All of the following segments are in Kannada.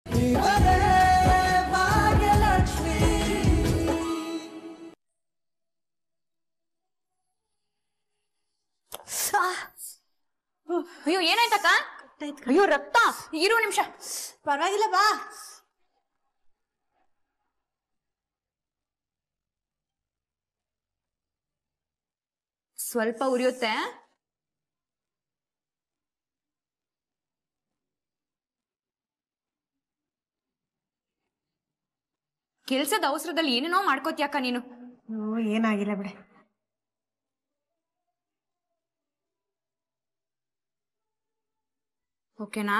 ಅಯ್ಯೋ ಏನಾಯ್ತಕ್ಕ ಅಯ್ಯೋ ರಕ್ತ ಇರು ನಿಮಿಷ ಪರವಾಗಿಲ್ಲ ಬಾ ಸ್ವಲ್ಪ ಉರಿಯುತ್ತೆ ಕೆಲ್ಸದ ಅವಸರದಲ್ಲಿ ಏನೇನೋ ಮಾಡ್ಕೋತಿಯಕ್ಕ ನೀನು ಏನಾಗಿಲ್ಲ ಬಿಡೆ ಓಕೆನಾ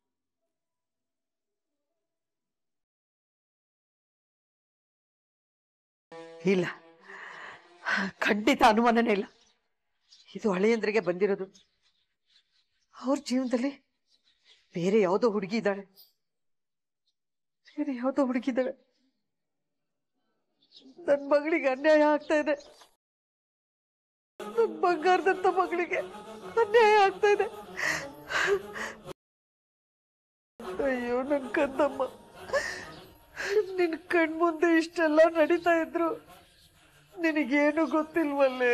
ಇಲ್ಲ ಖಂಡಿತ ಅನುಮಾನನೇ ಇಲ್ಲ ಇದು ಹಳೆಯಂದ್ರಿಗೆ ಬಂದಿರೋದು ಅವ್ರ ಜೀವನದಲ್ಲಿ ಬೇರೆ ಯಾವುದೋ ಹುಡುಗಿ ಇದ್ದಾಳೆ ಬೇರೆ ಯಾವುದೋ ಹುಡುಗಿ ಇದ್ದಾಳೆ ನನ್ನ ಮಗಳಿಗೆ ಅನ್ಯಾಯ ಆಗ್ತಾ ಇದೆ ನನ್ನ ಬಂಗಾರದಂತ ಮಗಳಿಗೆ ಅನ್ಯಾಯ ಆಗ್ತಾ ಇದೆ ಅಯ್ಯೋ ನನ್ ಕಂದಮ್ಮ ನಿನ್ ಕಣ್ಮುಂದೆ ಇಷ್ಟೆಲ್ಲ ನಡೀತಾ ಇದ್ರು ನಿನಗೇನು ಗೊತ್ತಿಲ್ವಲ್ಲೇ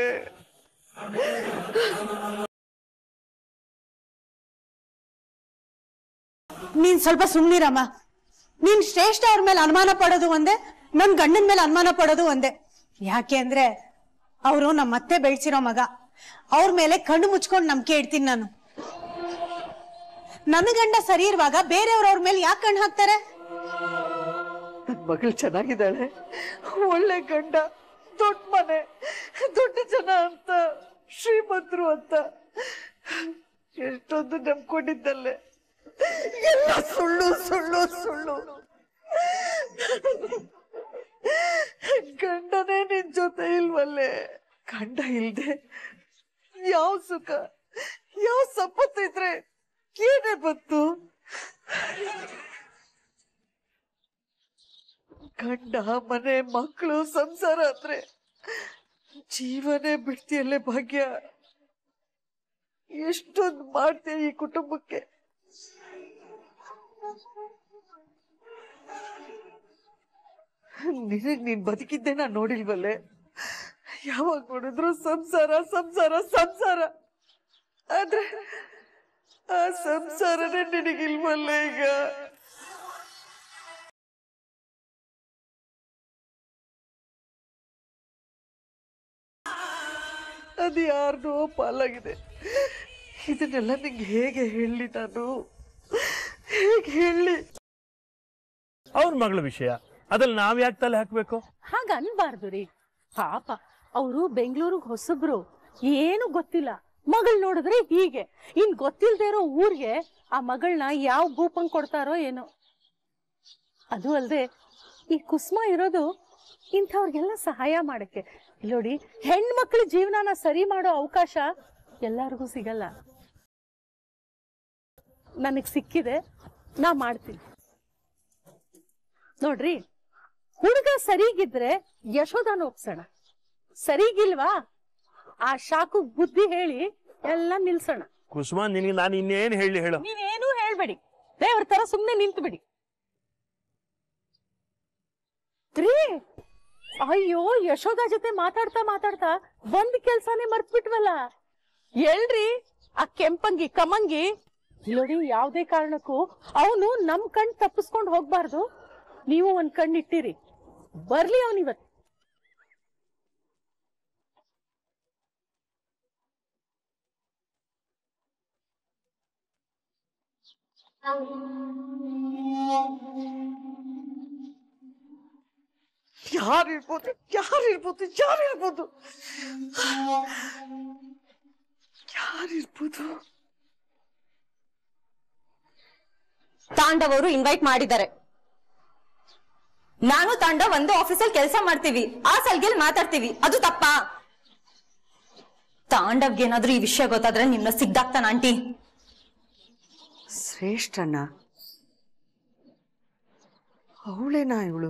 ನೀನ್ ಸ್ವಲ್ಪ ಸುಮ್ನಿರಮ್ಮ ನೀನ್ ಶ್ರೇಷ್ಠ ಅವ್ರ ಮೇಲೆ ಅನುಮಾನ ಪಡೋದು ಒಂದೇ ನನ್ ಗಂಡನ ಮೇಲೆ ಅನುಮಾನ ಪಡೋದು ಒಂದೇ ಯಾಕೆ ಅಂದ್ರೆ ಅವರು ನಮ್ಮ ಮತ್ತೆ ಬೆಳ್ಸಿರೋ ಮಗ ಅವ್ರ ಮೇಲೆ ಕಣ್ಣು ಮುಚ್ಕೊಂಡು ನಂಬಿಕೆ ಇಡ್ತೀನಿ ನಾನು ನನ್ನ ಗಂಡ ಸರಿ ಇರುವಾಗ ಬೇರೆಯವ್ರ ಅವ್ರ ಮೇಲೆ ಯಾಕೆ ಕಣ್ಣು ಹಾಕ್ತಾರೆ ನನ್ ಮಗಳು ಚೆನ್ನಾಗಿದ್ದಾಳೆ ಒಳ್ಳೆ ಗಂಡ ದೊಡ್ಡ ಮನೆ ದೊಡ್ಡ ಜನ ಅಂತ ಶ್ರೀಮಂತರು ಅಂತ ಎಷ್ಟೊಂದು ನಂಬ್ಕೊಂಡಿದ್ದಲ್ಲೇ ಎಲ್ಲ ಸುಳ್ಳು ಸುಳ್ಳು ಸುಳ್ಳು ಗಂಡನೇ ನಿನ್ ಜೊತೆ ಇಲ್ವಲ್ಲೇ ಗಂಡ ಇಲ್ದೆ ಯಾವ ಸುಖ ಯಾವ ಸಂಪತ್ತು ಇದ್ರೆ ಏನೇ ಬಂತು ಗಂಡ ಮನೆ ಮಕ್ಕಳು ಸಂಸಾರ ಅಂದ್ರೆ ಜೀವನೇ ಬಿಡ್ತಿಯಲ್ಲೇ ಭಾಗ್ಯ ಎಷ್ಟೊಂದು ಮಾಡ್ತೀಯ ಈ ಕುಟುಂಬಕ್ಕೆ ನಿನಗ್ ನೀನ್ ಬದುಕಿದ್ದೆ ನಾನ್ ನೋಡಿಲ್ವಲ್ಲೇ ಯಾವಾಗ ನೋಡಿದ್ರು ಸಂಸಾರ ಸಂಸಾರ ಸಂಸಾರ ಆದ್ರೆ ಆ ಸಂಸಾರನೇ ನಿನಗಿಲ್ವಲ್ಲೇ ಈಗ ಅದು ಯಾರ್ದೋ ಪಾಲಾಗಿದೆ ಇದನ್ನೆಲ್ಲ ನಿಂಗೆ ಹೇಗೆ ಹೇಳಿ ನಾನು ಹೇಗೆ ಹೇಳಿ ಅವ್ರ ಮಗಳ ವಿಷಯ ಅದ್ರಲ್ಲಿ ನಾವ್ ಯಾಕೆ ತಲೆ ಹಾಕ್ಬೇಕು ಹಾಗ ಅನ್ಬಾರ್ದು ರೀ ಪಾಪ ಅವರು ಬೆಂಗಳೂರಿಗೆ ಹೊಸಬ್ರು ಏನು ಗೊತ್ತಿಲ್ಲ ಮಗಳ್ ನೋಡಿದ್ರೆ ಹೀಗೆ ಇನ್ ಗೊತ್ತಿಲ್ದೇ ಇರೋ ಊರ್ಗೆ ಆ ಮಗಳನ್ನ ಯಾವ ಭೂಪಂಗ್ ಕೊಡ್ತಾರೋ ಏನೋ ಅದು ಅಲ್ದೆ ಈ ಕುಸುಮ ಇರೋದು ಇಂಥವ್ರಿಗೆಲ್ಲ ಸಹಾಯ ಮಾಡಕ್ಕೆ ಇಲ್ಲ್ ನೋಡಿ ಹೆಣ್ಮಕ್ಳ ಜೀವನನ ಸರಿ ಮಾಡೋ ಅವಕಾಶ ಎಲ್ಲರಿಗೂ ಸಿಗಲ್ಲ ನನಗ್ ಸಿಕ್ಕಿದೆ ನಾ ಮಾಡ್ತೀನಿ ನೋಡ್ರಿ ಹುಡುಗ ಸರಿಗಿದ್ರೆ ಯಶೋಧನ ಒಪ್ಸೋಣ ಸರಿಗಿಲ್ವಾ ಆ ಶಾಕು ಬುದ್ಧಿ ಹೇಳಿ ಎಲ್ಲ ನಿಲ್ಸೋಣ ಕುಸುಮ ನಿನಗೆ ನಾನು ಇನ್ನೇನ್ ಹೇಳಿ ಹೇಳು ನೀವೇನೂ ಹೇಳ್ಬೇಡಿ ದೇವ್ರ ತರ ಸುಮ್ನೆ ನಿಂತು ಬಿಡಿ ರೀ ಅಯ್ಯೋ ಯಶೋಧ ಜೊತೆ ಮಾತಾಡ್ತಾ ಮಾತಾಡ್ತಾ ಬಂದ್ ಕೆಲ್ಸಾನೇ ಮರ್ತ್ಬಿಟ್ವಲ್ಲ ಎಲ್ರಿ ಆ ಕೆಂಪಂಗಿ ಕಮಂಗಿ ನೋಡಿ ಯಾವ್ದೇ ಕಾರಣಕ್ಕೂ ಅವನು ನಮ್ ಕಣ್ ತಪ್ಪಿಸ್ಕೊಂಡ್ ಹೋಗ್ಬಾರ್ದು ನೀವು ಒಂದ್ ಕಣ್ ಇಟ್ಟಿರಿ ಬರ್ಲಿ ಅವನಿವತ್ ಯಾರಿರ್ಬೋದು ಯಾರಿರ್ಬೋದು ಯಾರಿರ್ಬೋದು ಯಾರಿರ್ಬೋದು ತಾಂಡವ್ ಅವರು ಇನ್ವೈಟ್ ಮಾಡಿದ್ದಾರೆ ನಾನು ತಾಂಡವ್ ಒಂದೇ ಆಫೀಸಲ್ಲಿ ಕೆಲಸ ಮಾಡ್ತೀವಿ ಆ ಸಲ್ಗೆಲ್ ಮಾತಾಡ್ತೀವಿ ಅದು ತಪ್ಪಾ ತಾಂಡವ್ಗೆ ಏನಾದ್ರೂ ಈ ವಿಷಯ ಗೊತ್ತಾದ್ರೆ ನಿಮ್ನ ಸಿಗ್ದಾಕ್ತಾನ ಆಂಟಿ ಶ್ರೇಷ್ಠಣ್ಣ ಅವಳೇನಾ ಇವಳು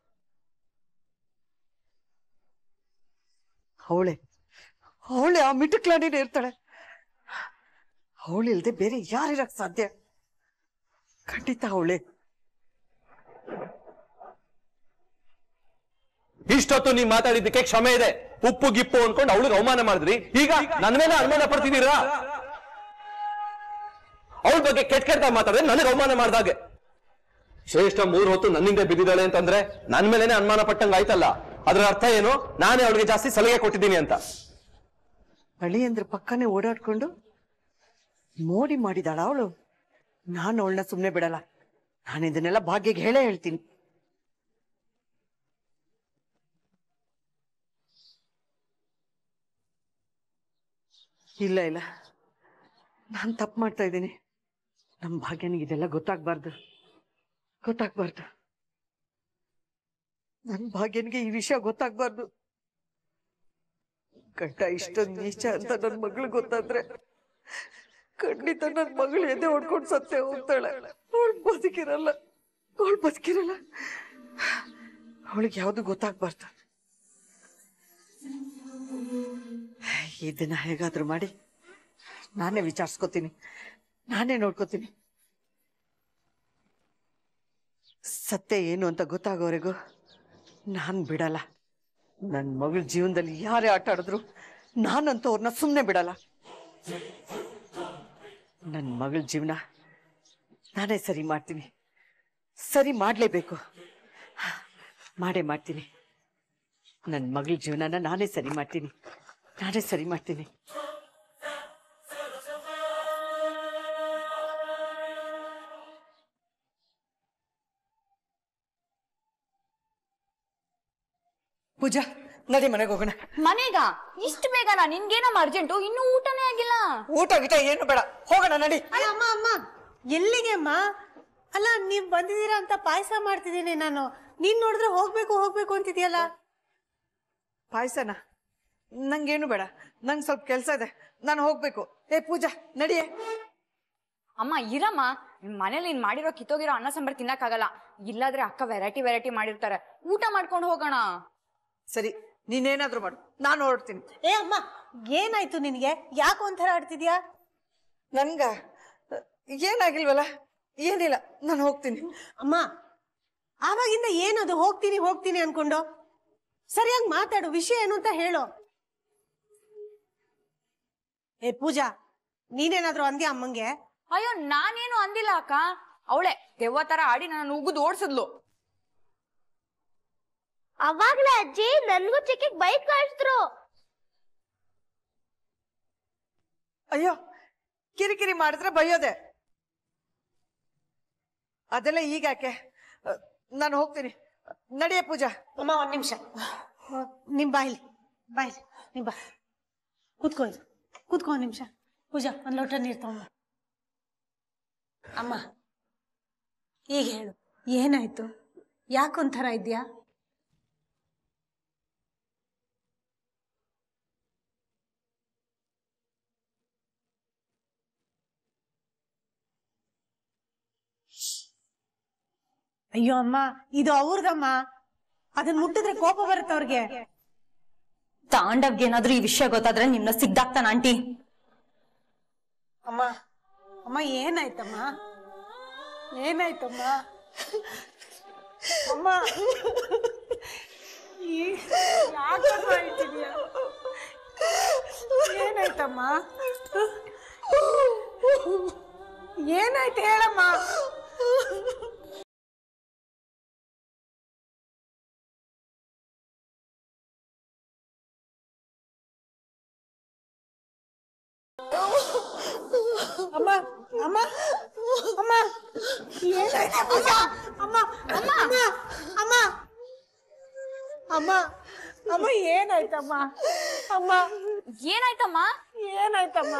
ಅವಳೆ ಅವಳೆ ಆ ಮಿಟುಕ್ಲಾಡಿನೇ ಇರ್ತಾಳೆ ಅವಳಿಲ್ದೆ ಬೇರೆ ಯಾರಿರಕ್ ಸಾಧ್ಯ ಖಂಡಿತ ಅವಳೆ ಇಷ್ಟೊತ್ತು ನೀವ್ ಮಾತಾಡಿದ್ದಕ್ಕೆ ಕ್ಷಮೆ ಇದೆ ಉಪ್ಪು ಗಿಪ್ಪು ಅನ್ಕೊಂಡು ಅವಳಿಗೆ ಅವಮಾನ ಮಾಡಿದ್ರಿ ಈಗ ನನ್ನ ಮೇಲೆ ಅನುಮಾನ ಪಡ್ತಿದ್ದೀರಾ ಅವಳ ಬಗ್ಗೆ ಕೆಟ್ಟ ಕೆಟ್ಟ ಮಾತಾಡಿದ್ರೆ ನನಗೆ ಅವಮಾನ ಮಾಡ್ದಾಗೆ ಶ್ರೇಷ್ಠ ಮೂರ್ ಹೊತ್ತು ನನ್ನಿಂದ ಬಿದ್ದಿದ್ದಾಳೆ ಅಂತಂದ್ರೆ ನನ್ ಮೇಲೇನೆ ಅನುಮಾನ ಪಟ್ಟಂಗ ಆಯ್ತಲ್ಲ ಅದ್ರ ಅರ್ಥ ಏನು ನಾನೇ ಅವಳಿಗೆ ಜಾಸ್ತಿ ಸಲಹೆ ಕೊಟ್ಟಿದ್ದೀನಿ ಅಂತ ಅಳಿ ಅಂದ್ರೆ ಪಕ್ಕನೆ ಓಡಾಡ್ಕೊಂಡು ಮೋಡಿ ಮಾಡಿದಾಳ ಅವಳು ನಾನು ಅವಳನ್ನ ಸುಮ್ಮನೆ ಬಿಡಲ್ಲ ನಾನು ಇದನ್ನೆಲ್ಲ ಭಾಗ್ಯಗೆ ಹೇಳೇ ಹೇಳ್ತೀನಿ ಇಲ್ಲ ಇಲ್ಲ ನಾನು ತಪ್ಪು ಮಾಡ್ತಾ ಇದ್ದೀನಿ ನಮ್ಮ ಭಾಗ್ಯನಿಗೆ ಇದೆಲ್ಲ ಗೊತ್ತಾಗ್ಬಾರ್ದು ಗೊತ್ತಾಗ್ಬಾರ್ದು ನನ್ನ ಭಾಗ್ಯನಿಗೆ ಈ ವಿಷಯ ಗೊತ್ತಾಗ್ಬಾರ್ದು ಗಂಡ ಇಷ್ಟೊಂದು ನೀಚ ಅಂತ ನನ್ನ ಮಗಳು ಗೊತ್ತಾದ್ರೆ ಖಂಡಿತ ನನ್ನ ಮಗಳು ಎದೆ ಹೊಡ್ಕೊಂಡು ಸತ್ತೇ ಹೋಗ್ತಾಳೆ ಅವಳು ಬದುಕಿರಲ್ಲ ಅವಳು ಬದುಕಿರಲ್ಲ ಅವಳಿಗೆ ಯಾವುದು ಗೊತ್ತಾಗ್ಬಾರ್ದು ಇದನ್ನ ಹೇಗಾದ್ರೂ ಮಾಡಿ ನಾನೇ ವಿಚಾರಿಸ್ಕೋತೀನಿ ನಾನೇ ನೋಡ್ಕೋತೀನಿ ಸತ್ಯ ಏನು ಅಂತ ಗೊತ್ತಾಗೋವರೆಗೂ ನಾನು ಬಿಡಲ್ಲ ನನ್ನ ಮಗಳ ಜೀವನದಲ್ಲಿ ಯಾರೇ ಆಟ ಆಡಿದ್ರು ನಾನಂತೂ ಅವ್ರನ್ನ ಸುಮ್ಮನೆ ಬಿಡಲ್ಲ ನನ್ನ ಮಗಳ ಜೀವನ ನಾನೇ ಸರಿ ಮಾಡ್ತೀನಿ ಸರಿ ಮಾಡಲೇಬೇಕು ಮಾಡೇ ಮಾಡ್ತೀನಿ ನನ್ನ ಮಗಳ ಜೀವನನ ನಾನೇ ಸರಿ ಮಾಡ್ತೀನಿ ನಾನೇ ಸರಿ ಮಾಡ್ತೀನಿ ಪೂಜಾ ನಡಿ ಮನೆಗೆ ಹೋಗೋಣ ಮನೆಗ ಇಷ್ಟು ಬೇಗನಾ ನಿನ್ಗೇನಮ್ಮ ಅರ್ಜೆಂಟು ಇನ್ನೂ ಊಟನೇ ಆಗಿಲ್ಲ ಊಟ ಗಿಟ ಏನು ಬೇಡ ಹೋಗೋಣ ನಡಿ ಅಯ್ಯ, ಅಮ್ಮ ಅಮ್ಮ ಎಲ್ಲಿಗೆ ಅಮ್ಮ ಅಲ್ಲ ನೀವ್ ಬಂದಿದ್ದೀರಾ ಅಂತ ಪಾಯಸ ಮಾಡ್ತಿದ್ದೀನಿ ನಾನು ನೀನ್ ನೋಡಿದ್ರೆ ಹೋಗ್ಬೇಕು ಹೋಗ್ಬೇಕು ಅಂತಿದ್ಯಲ್ಲ ಪಾಯಸನ ನಂಗೇನು ಬೇಡ ನಂಗೆ ಸ್ವಲ್ಪ ಕೆಲಸ ಇದೆ ನಾನು ಹೋಗ್ಬೇಕು ಏ ಪೂಜಾ ನಡಿಯೇ ಅಮ್ಮ ಇರಮ್ಮ ಮನೇಲಿ ನೀನ್ ಮಾಡಿರೋ ಕಿತ್ತೋಗಿರೋ ಅನ್ನ ಸಾಂಬಾರ್ ತಿನ್ನಕ್ಕಾಗಲ್ಲ ಇಲ್ಲಾದ್ರೆ ಅಕ್ಕ ವೆರೈಟಿ ವೆರೈಟಿ ಮಾಡಿರ್ತಾರೆ ಊಟ ಮಾಡ್ಕೊಂಡು ಹೋಗೋಣ ಸರಿ ನೀನೇನಾದ್ರೂ ಮಾಡು ನಾನು ಹೊರಡ್ತೀನಿ ಏ ಅಮ್ಮ ಏನಾಯ್ತು ನಿನಗೆ ಯಾಕೆ ಒಂಥರ ಆಡ್ತಿದ್ಯಾ ನನ್ಗ ಏನಾಗಿಲ್ವಲ್ಲ ಏನಿಲ್ಲ ನಾನು ಹೋಗ್ತೀನಿ ಅಮ್ಮ ಆವಾಗಿಂದ ಏನದು ಹೋಗ್ತೀನಿ ಹೋಗ್ತೀನಿ ಅನ್ಕೊಂಡು ಸರಿಯಾಗಿ ಮಾತಾಡು ವಿಷಯ ಏನು ಅಂತ ಹೇಳು ಏ ಪೂಜಾ ನೀನೇನಾದ್ರೂ ಅಂದ್ಯಾ ಅಮ್ಮಂಗೆ ಅಯ್ಯೋ ನಾನೇನು ಅಂದಿಲ್ಲ ಅಕ್ಕ ಅವಳೆ ದೆವ್ವ ತರ ಆಡಿ ನನ್ನ ಉಗುದು ಓಡಿಸಿದ್ಲು ಅವಾಗ್ಲೇ ಅಜ್ಜಿ ನನ್ಗೂ ಚಿಕ್ಕ ಬೈಕ್ ಕಳಿಸಿದ್ರು ಅಯ್ಯೋ ಕಿರಿಕಿರಿ ಮಾಡಿದ್ರೆ ಬೈಯೋದೆ ಅದೆಲ್ಲ ಈಗ ಯಾಕೆ ನಾನು ಹೋಗ್ತೀನಿ ನಡಿಯೇ ಪೂಜಾ ಅಮ್ಮ ಒಂದ್ ನಿಮಿಷ ನಿಮ್ ಬಾಯ್ಲಿ ಬಾಯ್ಲಿ ನಿಮ್ ಬಾ ಕೂತ್ಕೋ ಇಲ್ಲಿ. ಕೂತ್ಕೋ ಒಂದ್ ನಿಮಿಷ ಪೂಜಾ ಒಂದ್ ಲೋಟ ನೀರ್ ತಗೊಂಬ ಅಮ್ಮ ಈಗ ಹೇಳು ಏನಾಯ್ತು ಯಾಕೊಂಥರ ಇದ್ಯಾ ಅಯ್ಯೋ ಅಮ್ಮ ಇದು ಅವ್ರದಮ್ಮ ಅದನ್ನ ಮುಟ್ಟಿದ್ರೆ ಕೋಪ ಬರುತ್ತೆ ಅವ್ರಿಗೆ ತಾಂಡವ್ಗೆ ಏನಾದ್ರೂ ಈ ವಿಷಯ ಗೊತ್ತಾದ್ರೆ ನಿಮ್ನ ಸಿಗ್ದಾಕ್ತಾನ ಆಂಟಿ ಅಮ್ಮ ಅಮ್ಮ ಏನಾಯ್ತಮ್ಮ ಏನಾಯ್ತಮ್ಮ ಅಮ್ಮ ಈ- ಯಾಕಮ್ಮ ಅಳ್ತಿದ್ಯಾ? ಏನಾಯ್ತಮ್ಮ ಏನಾಯ್ತು ಹೇಳಮ್ಮ ಅಮ್ಮ ಅಮ್ಮ ಅಮ್ಮ ಏನಾಯ್ತು ಪೂಜಾ? ಅಮ್ಮ ಅಮ್ಮ ಅಮ್ಮ ಅಮ್ಮ ಅಮ್ಮ ಅಮ್ಮ ಏನಾಯ್ತಮ್ಮ ಅಮ್ಮ ಏನಾಯ್ತಮ್ಮ ಏನಾಯ್ತಮ್ಮ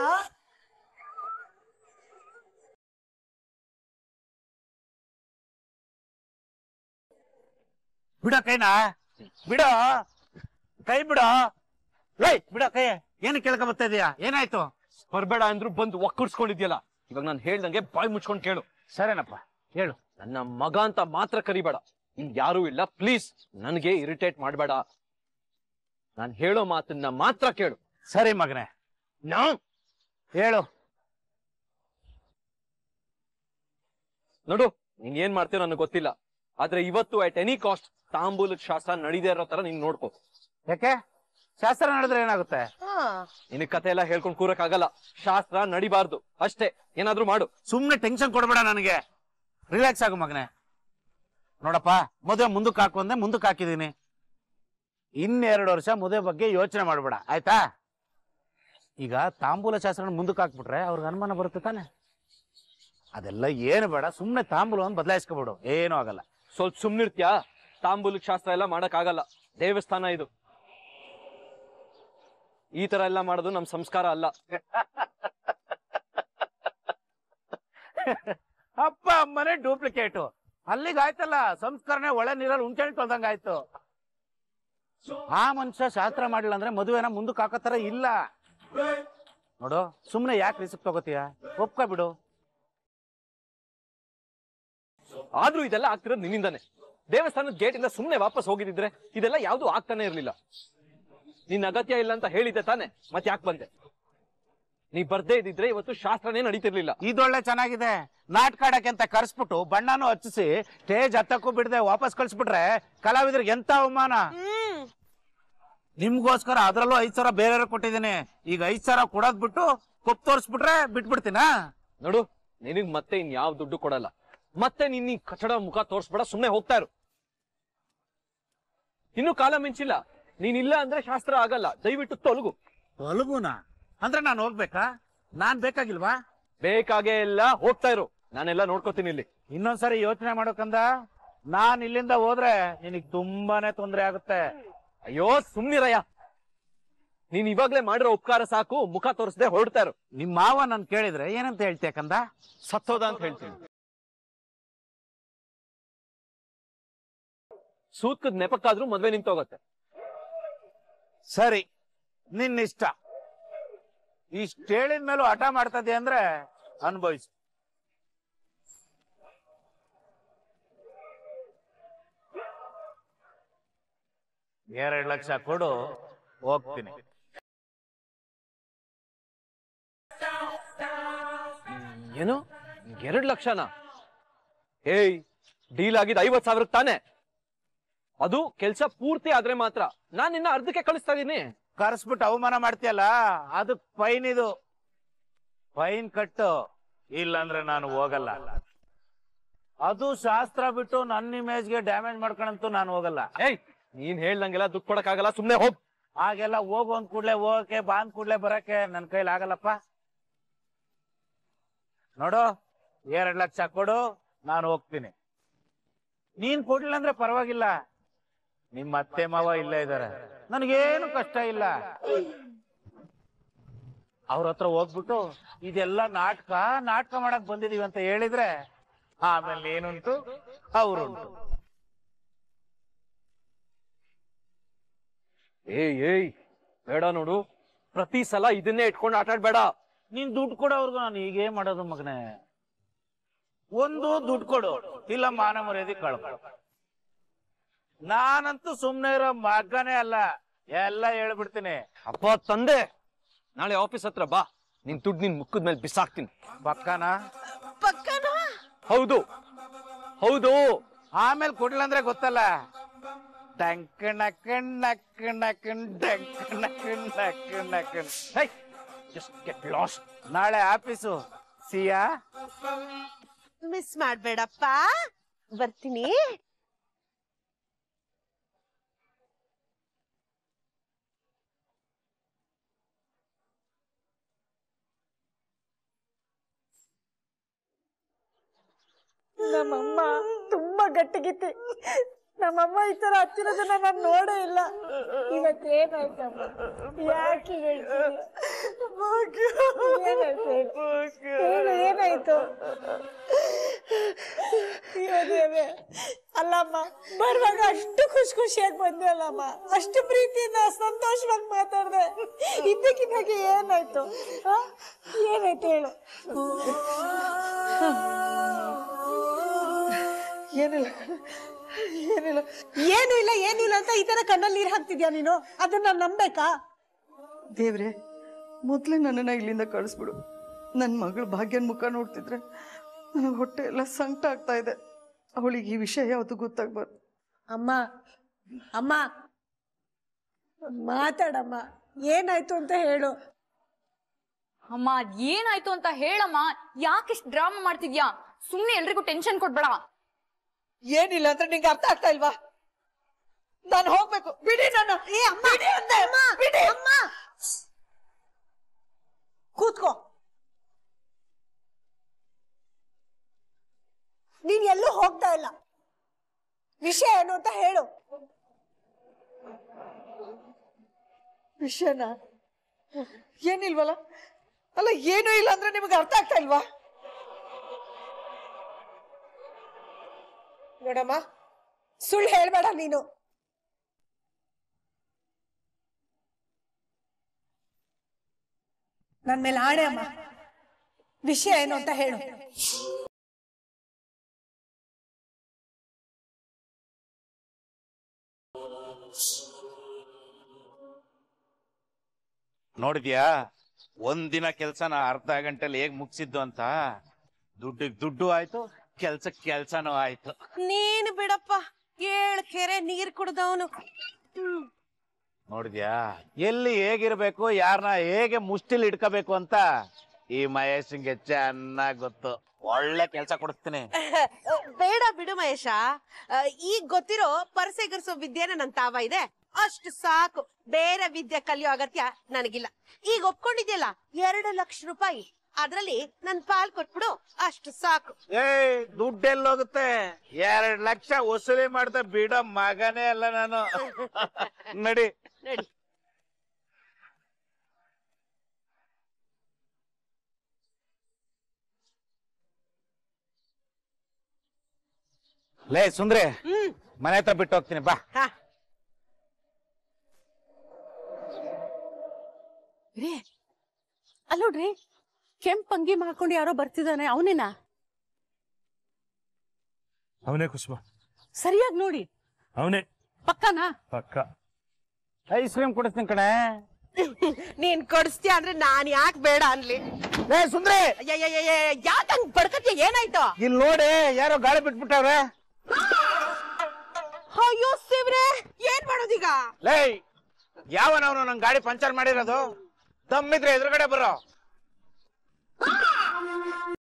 ಬಿಡ ಕೈನಾ ಬಿಡ ಕೈ ಬಿಡ ಏಯ್ ಬಿಡ ಕೈ ಏನು ಕೇಳ್ಕ ಬರ್ತಾ ಇದೀಯಾ ಏನಾಯ್ತು ಬರ್ಬೇಡ ಅಂದ್ರು ಬಂದು ಒಕ್ಕರ್ಸ್ಕೊಂಡಿದ್ಯಲ್ಲ ಇವಾಗ ನಾನು ಹೇಳ್ದಂಗೆ ಬಾಯ್ ಮುಚ್ಕೊಂಡು ಕೇಳು ಸರೇನಪ್ಪ ಹೇಳು ನನ್ನ ಮಗ ಅಂತ ಮಾತ್ರ ಕರಿಬೇಡ ಇನ್ ಯಾರೂ ಇಲ್ಲ ಪ್ಲೀಸ್ ನನಗೆ ಇರಿಟೇಟ್ ಮಾಡಬೇಡ ನಾನು ಹೇಳೋ ಮಾತನ್ನ ಮಾತ್ರ ಕೇಳು ಸರಿ ಮಗನೇ ನಾ ಹೇಳು ನೋಡು ನೀನ್ ಏನ್ ಮಾಡ್ತೀಯೋ ನನಗೆ ಗೊತ್ತಿಲ್ಲ ಆದ್ರೆ ಇವತ್ತು ಅಟ್ ಎನಿ ಕಾಸ್ಟ್ ತಾಂಬೂಲದ ಶಾಸ್ತ್ರ ನಡೀದೇ ಇರೋ ತರ ನೀನ್ ನೋಡ್ಕೋ ಯಾಕೆ ಶಾಸ್ತ್ರ ನಡೆದ್ರೆ ಏನಾಗುತ್ತೆ ನಿನಗ್ ಕತೆ ಎಲ್ಲ ಹೇಳ್ಕೊಂಡ್ ಕೂರಕ್ ಆಗಲ್ಲ ಶಾಸ್ತ್ರ ನಡಿಬಾರ್ದು ಅಷ್ಟೇ ಏನಾದ್ರೂ ಮಾಡು ಸುಮ್ನೆ ಟೆನ್ಷನ್ ಕೊಡ್ಬೇಡ ನನಗೆ ರಿಲ್ಯಾಕ್ಸ್ ಆಗು ಮಗನೆ ನೋಡಪ್ಪ ಮದುವೆ ಮುಂದಕ್ಕೆ ಹಾಕು ಅಂದೆ ಮುಂದಕ್ಕೆ ಹಾಕಿದೀನಿ ಇನ್ನೆರಡು ವರ್ಷ ಮದುವೆ ಬಗ್ಗೆ ಯೋಚನೆ ಮಾಡ್ಬೇಡ ಆಯ್ತಾ ಈಗ ತಾಂಬೂಲ ಶಾಸ್ತ್ರ ಮುಂದಕ್ಕೆ ಹಾಕ್ಬಿಟ್ರೆ ಅವ್ರಿಗೆ ಅನುಮಾನ ಬರುತ್ತೆ ತಾನೆ ಅದೆಲ್ಲ ಏನು ಬೇಡ ಸುಮ್ನೆ ತಾಂಬೂಲವನ್ನು ಬದಲಾಯಿಸ್ಕೊಬಿಡು ಏನೂ ಆಗಲ್ಲ ಸ್ವಲ್ಪ ಸುಮ್ನಿರ್ತ್ಯಾ ತಾಂಬೂಲಕ್ ಶಾಸ್ತ್ರ ಎಲ್ಲ ಮಾಡಕ್ ಆಗಲ್ಲ ದೇವಸ್ಥಾನ ಇದು ಈ ತರ ಎಲ್ಲ ಮಾಡೋದು ನಮ್ ಸಂಸ್ಕಾರ ಅಲ್ಲ ಅಪ್ಪ ಅಮ್ಮನೇ ಡೂಪ್ಲಿಕೇಟು ಅಲ್ಲಿಗೆ ಆಯ್ತಲ್ಲ ಸಂಸ್ಕರಣೆ ಒಳ್ಳೆ ನೀರಲ್ಲಿ ಉಂಟೆಣ್ ತೊಳ್ದಂಗ ಆಯ್ತು ಆ ಮನುಷ್ಯ ಶಾಸ್ತ್ರ ಮಾಡಿಲ್ಲ ಅಂದ್ರೆ ಮದುವೆನ ಮುಂದಕ್ಕೆ ಹಾಕೋ ತರ ಇಲ್ಲ ನೋಡು ಸುಮ್ನೆ ಯಾಕೆ ರಿಸ್ಕ್ ತಗೋತೀಯ ಒಪ್ಕೊ ಬಿಡು ಆದ್ರೂ ಇದೆಲ್ಲ ಆಗ್ತಿರೋದು ನಿನ್ನಿಂದಾನೆ ದೇವಸ್ಥಾನದ ಗೇಟ್ ಇಂದ ಸುಮ್ನೆ ವಾಪಸ್ ಹೋಗಿದಿದ್ರೆ ಇದೆಲ್ಲ ಯಾವ್ದು ಆಗ್ತಾನೆ ಇರ್ಲಿಲ್ಲ ನಿನ್ ಅಗತ್ಯ ಇಲ್ಲ ಅಂತ ಹೇಳಿದ್ದೆ ತಾನೆ ಮತ್ ಯಾಕೆ ಬಂದೆ ನೀ ಬರ್ದೇ ಇದ್ದಿದ್ರೆ ಇವತ್ತು ಶಾಸ್ತ್ರನೇ ನಡೀತಿರ್ಲಿಲ್ಲ ಇದೊಳ್ಳೆ ಚೆನ್ನಾಗಿದೆ ನಾಟಕ ಆಡಕ್ಕೆ ಅಂತ ಕರ್ಸ್ಬಿಟ್ಟು ಬಣ್ಣನೂ ಹಚ್ಚಿಸಿ ಸ್ಟೇಜ್ ಹತ್ತಕ್ಕೂ ಬಿಡದೆ ವಾಪಸ್ ಕಳ್ಸ್ಬಿಟ್ರೆ ಕಲಾವಿದರಿಗೆ ಎಂತ ಅವಮಾನ ನಿಮ್ಗೋಸ್ಕರ ಅದ್ರಲ್ಲೂ ಐದ್ ಸಾವಿರ ಬೇರೆ ಕೊಟ್ಟಿದ್ದೀನಿ ಈಗ ಐದ್ ಸಾವಿರ ಕೊಡೋದ್ ಬಿಟ್ಟು ಕೊಪ್ ತೋರಿಸ್ಬಿಟ್ರೆ ಬಿಟ್ಬಿಡ್ತೀನಾ ನೋಡು ನಿನಗ್ ಮತ್ತೆ ಇನ್ ಯಾವ ದುಡ್ಡು ಕೊಡಲ್ಲ ಮತ್ತೆ ನಿನ್ನ ಈ ಕಚಡ ಮುಖ ತೋರ್ಸ್ಬೇಡ ಸುಮ್ನೆ ಹೋಗ್ತಾ ಇರು ಇನ್ನು ಕಾಲ ಮಿಂಚಿಲ್ಲ ನೀನಿಲ್ಲ ಅಂದ್ರೆ ಶಾಸ್ತ್ರ ಆಗಲ್ಲ ದಯವಿಟ್ಟು ತೊಲಗು ತೊಲಗುನಾ ಅಂದ್ರೆ ನಾನು ಹೋಗ್ಬೇಕಾ ನಾನ್ ಬೇಕಾಗಿಲ್ವಾ ಬೇಕಾಗೇ ಇಲ್ಲ ಹೋಗ್ತಾ ಇರು ನಾನೆಲ್ಲ ನೋಡ್ಕೋತೀನಿ ಇಲ್ಲಿ ಇನ್ನೊಂದ್ಸರಿ ಯೋಚನೆ ಮಾಡೋಕಂದ ನಾನ್ ಇಲ್ಲಿಂದ ಹೋದ್ರೆ ನಿನಗ್ ತುಂಬಾನೇ ತೊಂದ್ರೆ ಆಗುತ್ತೆ ಅಯ್ಯೋ ಸುಮ್ನಿರಯ್ಯ ನೀನ್ ಇವಾಗ್ಲೇ ಮಾಡಿರೋ ಉಪಕಾರ ಸಾಕು ಮುಖ ತೋರಿಸದೆ ಹೊರಡ್ತಾ ಇರು ನಿಮ್ ಮಾವ ನನ್ ಕೇಳಿದ್ರೆ ಏನಂತ ಹೇಳ್ತೀಯ ಕಂದ ಸತ್ತೋದ ಅಂತ ಹೇಳ್ತೀನಿ ಸೂತ್ಕದ ನೆಪಕ್ಕಾದ್ರೂ ಮದ್ವೆ ನಿಂತೋಗತ್ತೆ ಸರಿ ನಿನ್ನ ಇಷ್ಟ ಇಷ್ಟ ಹೇಳಿದ ಮೇಲೂ ಹಠ ಮಾಡ್ತದೆ ಅಂದ್ರೆ ಅನುಭವಿಸು ಎರಡ್ ಲಕ್ಷ ಕೊಡು ಹೋಗ್ತೀನಿ ಏನು ಎರಡ್ ಲಕ್ಷನಾ ಏಯ್ ಡೀಲ್ ಆಗಿದ್ ಐವತ್ ಸಾವಿರ ತಾನೆ ಅದು ಕೆಲ್ಸ ಪೂರ್ತಿ ಆದ್ರೆ ಮಾತ್ರ ನಾನ್ ನಿನ್ನ ಅರ್ಧಕ್ಕೆ ಕಳಿಸ್ತಾ ಇದೀನಿ ಕರ್ಸ್ಬಿಟ್ಟು ಅವಮಾನ ಮಾಡ್ತೀಯಲ್ಲ ಅದಕ್ ಫೈನ್ ಇದು ಫೈನ್ ಕಟ್ಟು ಇಲ್ಲಾಂದ್ರೆ ನಾನು ಹೋಗಲ್ಲ ಅದು ಶಾಸ್ತ್ರ ಬಿಟ್ಟು ನನ್ನ ಇಮೇಜ್ಗೆ ಡ್ಯಾಮೇಜ್ ಮಾಡ್ಕೊಳಂತೂ ನಾನು ಹೋಗಲ್ಲ ಏಯ್ ನೀನ್ ಹೇಳ್ದಂಗೆಲ್ಲ ದುಡ್ಡು ಕೊಡಕ್ಕಾಗಲ್ಲ ಸುಮ್ನೆ ಹೋಗ್ ಹಾಗೆಲ್ಲ ಹೋಗು ಅಂದ್ ಕೂಡ್ಲೆ ಹೋಗಕ್ಕೆ ಬಾ ಅಂದ್ ಕೂಡ್ಲೆ ಬರಕ್ಕೆ ನನ್ ಕೈಲಿ ಆಗಲ್ಲಪ್ಪ ನೋಡು ಎರಡ್ ಲಕ್ಷ ಕೊಡು ನಾನು ಹೋಗ್ತೀನಿ ನೀನ್ ಕೊಡ್ಲಿಲ್ಲ ಅಂದ್ರೆ ಪರವಾಗಿಲ್ಲ ನಿಮ್ಮ ಅತ್ತೆ ಮಾವ ಇಲ್ಲೇ ಇದಾರೆ ನನಗೇನು ಕಷ್ಟ ಇಲ್ಲ ಅವ್ರ ಹತ್ರ ಹೋಗ್ಬಿಟ್ಟು ಇದೆಲ್ಲ ನಾಟಕ ನಾಟಕ ಮಾಡಕ್ ಬಂದಿದೀವಿ ಅಂತ ಹೇಳಿದ್ರೆ ಆಮೇಲೆ ಏನುಂಟು ಅವ್ರುಂಟು ಏಯ್ ಏಯ್ ಬೇಡ ನೋಡು ಪ್ರತಿ ಸಲ ಇದನ್ನೇ ಇಟ್ಕೊಂಡು ಆಟ ಆಡ್ಬೇಡ ನೀನ್ ದುಡ್ಡು ಕೊಡೋರ್ಗು ನಾನು ಹೀಗೇ ಮಾಡೋದು ಮಗನೇ ಒಂದು ದುಡ್ಡು ಕೊಡು ಇಲ್ಲ ಮಾನ ಮರ್ಯಾದೆ ಕಳ್ಕೊ ನಾನಂತೂ ಸುಮ್ನೆ ಇರೋ ಮಗನೇ ಅಲ್ಲ ಎಲ್ಲ ಹೇಳ್ಬಿಡ್ತೀನಿ ಅಪ್ಪ ತಂದೆ ನಾಳೆ ಆಫೀಸ್ ಹತ್ರ ಬಾ ನಿನ್ ದುಡ್ಡು ನಿನ್ ಮುಖದ ಮೇಲೆ ಬಿಸಾಕ್ತೀನಿ ಪಕ್ಕನ ಹೌದು ಹೌದು ಆಮೇಲೆ ಕೊಡ್ಲಿಲ್ಲ ಅಂದ್ರೆ ಗೊತ್ತಲ್ಲ ಟಂಕಣ ಕಣ್ಣ ಕಣ್ಣ ಕಣ್ ಟಂಕಣ ಕಣ್ಣ ಕಣ್ಣ ಕಣ್ ಜಸ್ಟ್ ಗೆಟ್ ಲಾಸ್ಟ್ ನಾಳೆ ಆಫೀಸು ಸಿಯಾ ಮಿಸ್ ಮಾಡ್ಬೇಡಪ್ಪ ಬರ್ತೀನಿ ನಮ್ಮಮ್ಮ ತುಂಬಾ ಗಟ್ಟಿಗಿತ್ತಿ ನಮ್ಮಮ್ಮ ಈ ತರ ಹತ್ತಿರೋದನ್ನ ನಾನು ನೋಡೇ ಇಲ್ಲ ಇವತ್ತೇನಾಯ್ತಮ್ಮ ಯಾಕೆ ಏನಾಯ್ತು ಹೇಳು, ಏನಾಯ್ತು ಅಯ್ಯೋ ದೇವ್ರೆ. ಅಲ್ಲಮ್ಮ ಬರುವಾಗ ಅಷ್ಟು ಖುಷಿ ಖುಷಿಯಾಗಿ ಬಂದೆ ಅಲ್ಲಮ್ಮ ಅಷ್ಟು ಪ್ರೀತಿಯಿಂದ ಸಂತೋಷವಾಗಿ ಮಾತಾಡ್ದೆ ಇದ್ದಕ್ಕಿದ್ದಾಗೆ ಏನಾಯ್ತು ಆ? ಏನಾಯ್ತು ಹೇಳು ಏನಿಲ್ಲ ಏನಿಲ್ಲ ಏನು ಇಲ್ಲ ಏನು ಇಲ್ಲ ಅಂತ ಈ ತರ ಕಣ್ಣಲ್ಲಿ ನೀರು ಹಾಕ್ತಿದ್ಯಾ ನೀನು ಅದನ್ನ ನಾನ್ ನಂಬೇಕಾ ದೇವ್ರೆ ಮೊದಲೇ ನನ್ನನ್ನು ಇಲ್ಲಿಂದ ಕಳಿಸ್ಬಿಡು ನನ್ನ ಮಗಳು ಭಾಗ್ಯನ ಮುಖ ನೋಡ್ತಿದ್ರೆ ನನಗೆ ಹೊಟ್ಟೆ ಎಲ್ಲ ಸಂಕಟ ಆಗ್ತಾ ಇದೆ ಅವಳಿಗೆ ಈ ವಿಷಯ ಯಾವುದು ಗೊತ್ತಾಗ್ಬಾರ್ದು ಅಮ್ಮ ಅಮ್ಮ ಮಾತಾಡಮ್ಮ ಏನಾಯ್ತು ಅಂತ ಹೇಳು ಅಮ್ಮ ಅದ್ ಏನಾಯ್ತು ಅಂತ ಹೇಳಮ್ಮ ಯಾಕಿಷ್ಟು ಡ್ರಾಮಾ ಮಾಡ್ತಿದ್ಯಾ ಸುಮ್ನೆ ಎಲ್ರಿಗೂ ಟೆನ್ಷನ್ ಕೊಡ್ಬೇಡ ಏನಿಲ್ಲ ಅಂದ್ರೆ ನಿಂಗೆ ಅರ್ಥ ಆಗ್ತಾ ಇಲ್ವಾ ನಾನು ಹೋಗ್ಬೇಕು ಬಿಡಿ ನನ್ನ ಏ ಅಮ್ಮ ಅಮ್ಮ, ಅಮ್ಮ ಕೂತ್ಕೋ ನೀನ್ ಎಲ್ಲೂ ಹೋಗ್ತಾ ಇಲ್ಲ ವಿಷಯ ಏನು ಅಂತ ಹೇಳು ವಿಷಯನ ಏನಿಲ್ವಲ್ಲ ಅಲ್ಲ ಏನೂ ಇಲ್ಲ ಅಂದ್ರೆ ನಿಮಗೆ ಅರ್ಥ ಆಗ್ತಾ ಇಲ್ವಾ ನೋಡಮ್ಮ ಸುಳ್ಳು ಹೇಳ್ಬೇಡ ನೀನು ನನ್ ಮೇಲೆ ಆಣೆ ಅಮ್ಮ ವಿಷಯ ಏನು ಅಂತ ಹೇಳು ನೋಡಿದ್ಯಾ ಒಂದಿನ ಕೆಲ್ಸನ ಅರ್ಧ ಗಂಟೆಲಿ ಹೇಗ್ ಮುಗಿಸಿದ್ದು ಅಂತ ದುಡ್ಡಿಗೆ ದುಡ್ಡು ಆಯ್ತು ಕೆಲ್ಸಕ್ಕೆ ಕೆಲ್ಸನೂ ಆಯ್ತು ನೀನ್ ಬಿಡಪ್ಪ ಏಳ್ ಕೆರೆ ನೀರ್ ಕುಡ್ದವನು ನೋಡಿದ್ಯಾ ಎಲ್ಲಿ ಹೇಗಿರ್ಬೇಕು ಯಾರನ್ನ ಹೇಗೆ ಮುಷ್ಟಿಲ್ ಇಟ್ಕೋಬೇಕು ಅಂತ ಈ ಮಹೇಶಂಗೆ ಚೆನ್ನಾಗ್ ಗೊತ್ತು ಒಳ್ಳೆ ಕೆಲ್ಸ ಕೊಡಿಸ್ತೀನಿ ಬೇಡ ಬಿಡು ಮಹೇಶ ಆ, ಈಗ ಗೊತ್ತಿರೋ ಪರಸೆಗರ್ಸೋ ವಿದ್ಯೆನ ನನ್ ತಾವ ಇದೆ ಅಷ್ಟು ಸಾಕು ಬೇರೆ ವಿದ್ಯೆ ಕಲಿಯೋ ಅಗತ್ಯ ನನಗಿಲ್ಲ ಈಗ ಒಪ್ಕೊಂಡಿದ್ಯಲ್ಲ ಎರಡು ಲಕ್ಷ ರೂಪಾಯಿ ಅದ್ರಲ್ಲಿ ನನ್ ಪಾಲ್ ಕೊಟ್ಬಿಡು ಅಷ್ಟು ಸಾಕು ಏಯ್ ದುಡ್ಡೆಲ್ಲೋಗುತ್ತೆ ಎರಡ್ ಲಕ್ಷ ವಸೂಲಿ ಮಾಡ್ತಾ ಬಿಡೋ ಮಗನೇ ಅಲ್ಲ ನಾನು ನಡಿ ನಡಿ ಲೇ ಸುಂದ್ರಿ ಹ್ಮ್ ಮನೆ ಹತ್ರ ಬಿಟ್ಟು ಹೋಗ್ತೀನಿ ಬಾ ಹಾ ರೀ ಅಲ್ಲೋಡ್ರಿ ಕೆಂಪ್ ಅಂಗಿ ಮಾಡ್ಕೊಂಡು ಯಾರೋ ಬರ್ತಿದ್ದಾನೆ ಅವನೇನಾ ಅವನೇ ಕುಸುಮ ಸರಿಯಾಗಿ ನೋಡಿ ಅವನೇ ಪಕ್ಕನಾ ಪಕ್ಕ ಐಸ್ ಕ್ರೀಮ್ ಕೊಡಿಸ್ತೀನಿ ಕಣೆ ನೀನ್ ಕೊಡಿಸ್ತೀಯ ಅಂದ್ರೆ ನಾನ್ ಯಾಕೆ ಬೇಡ ಅನ್ಲಿ ಲೇ ಸುಂದ್ರಿ ಯಾಕಂಗ್ ಬಡ್ಕತ್ಯ ಏನಾಯ್ತು ಇಲ್ಲಿ ನೋಡಿ ಯಾರೋ ಗಾಳಿ ಬಿಟ್ಬಿಟ್ಟವ್ರೆ ಅಯ್ಯೋ ಶಿವ್ರೆ ಏನ್ ಮಾಡೋದೀಗ ಲೇ ಯಾವನವನು ನಂಗೆ ಗಾಡಿ ಪಂಚರ್ ಮಾಡಿರೋದು ದಮ್ಮಿದ್ರೆ ಎದುರುಗಡೆ ಬರೋ